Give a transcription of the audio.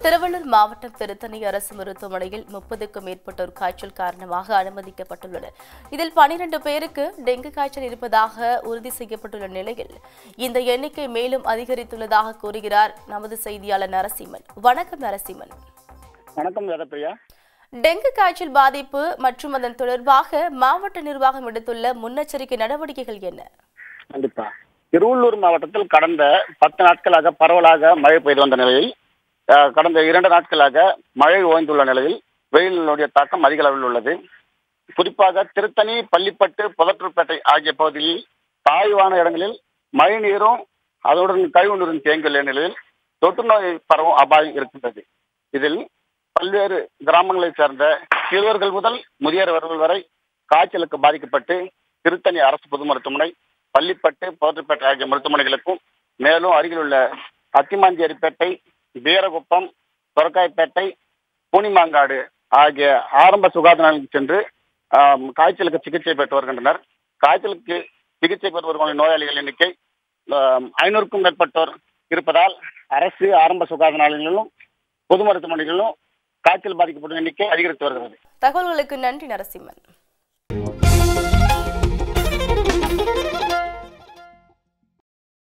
திருவள்ளூர் மாவட்டம் திருத்தணி அரசு மருத்துவமனையில் முப்பதுக்கும் மேற்பட்டோர் காய்ச்சல் காரணமாக அனுமதிக்கப்பட்டுள்ளனர் இதில் பனிரெண்டு பேருக்கு டெங்கு காய்ச்சல் இருப்பதாக உறுதி செய்யப்பட்டுள்ள நிலையில் இந்த எண்ணிக்கை மேலும் அதிகரித்துள்ளதாக கூறுகிறார் நமது செய்தியாளர் நரசிம்மன் வணக்கம் நரசிம்மன் வணக்கம் வேதப்பிரியா டெங்கு காய்ச்சல் பாதிப்பு மற்றும் அதன் தொடர்பாக மாவட்ட நிர்வாகம் எடுத்துள்ள முன்னெச்சரிக்கை நடவடிக்கைகள் என்ன கண்டிப்பா திருவள்ளூர் மாவட்டத்தில் கடந்த பத்து நாட்களாக பரவலாக மழை பெய்து வந்த நிலையில் அஹ், கடந்த இரண்டு நாட்களாக மழை ஓய்ந்துள்ள நிலையில் வெயிலினுடைய தாக்கம் அதிக அளவில் உள்ளது குறிப்பாக திருத்தணி பள்ளிப்பட்டு புதற்றப்பேட்டை ஆகிய பகுதியில் தாழ்வான இடங்களில் மழை நீரும் அதனுடன் கழிவு நீரும் தேங்கியுள்ள நிலையில் தொற்று நோய் பரவும் அபாயம் இருக்கின்றது இதில் பல்வேறு கிராமங்களைச் சேர்ந்த சிறுவர்கள் முதல் முதியவர்கள் வரை காய்ச்சலுக்கு பாதிக்கப்பட்டு திருத்தணி அரசு பொது மருத்துவமனை பள்ளிப்பட்டு போற்றுப்பேட்டை ஆகிய மருத்துவமனைகளுக்கும் மேலும் அருகிலுள்ள அத்திமாஞ்சேரிப்பேட்டை வீரகுப்பம் சொரக்காய்ப்பேட்டை பூனிமாங்காடு ஆகிய ஆரம்ப சுகாதார நிலையங்களுக்கு சென்று ஆம், காய்ச்சலுக்கு சிகிச்சை பெற்று வருகின்றனர் காய்ச்சலுக்கு சிகிச்சை பெற்று வரும் நோயாளிகள் எண்ணிக்கை ஆம், ஐநூறுக்கும் மேற்பட்டோர் இருப்பதால் அரசு ஆரம்ப சுகாதார நிலையங்களிலும் பொது மருத்துவமனைகளிலும் காய்ச்சல் பாதிக்கப்படும் எண்ணிக்கை அதிகரித்து வருகிறது தகவல்களுக்கு நன்றி நரசிம்மன்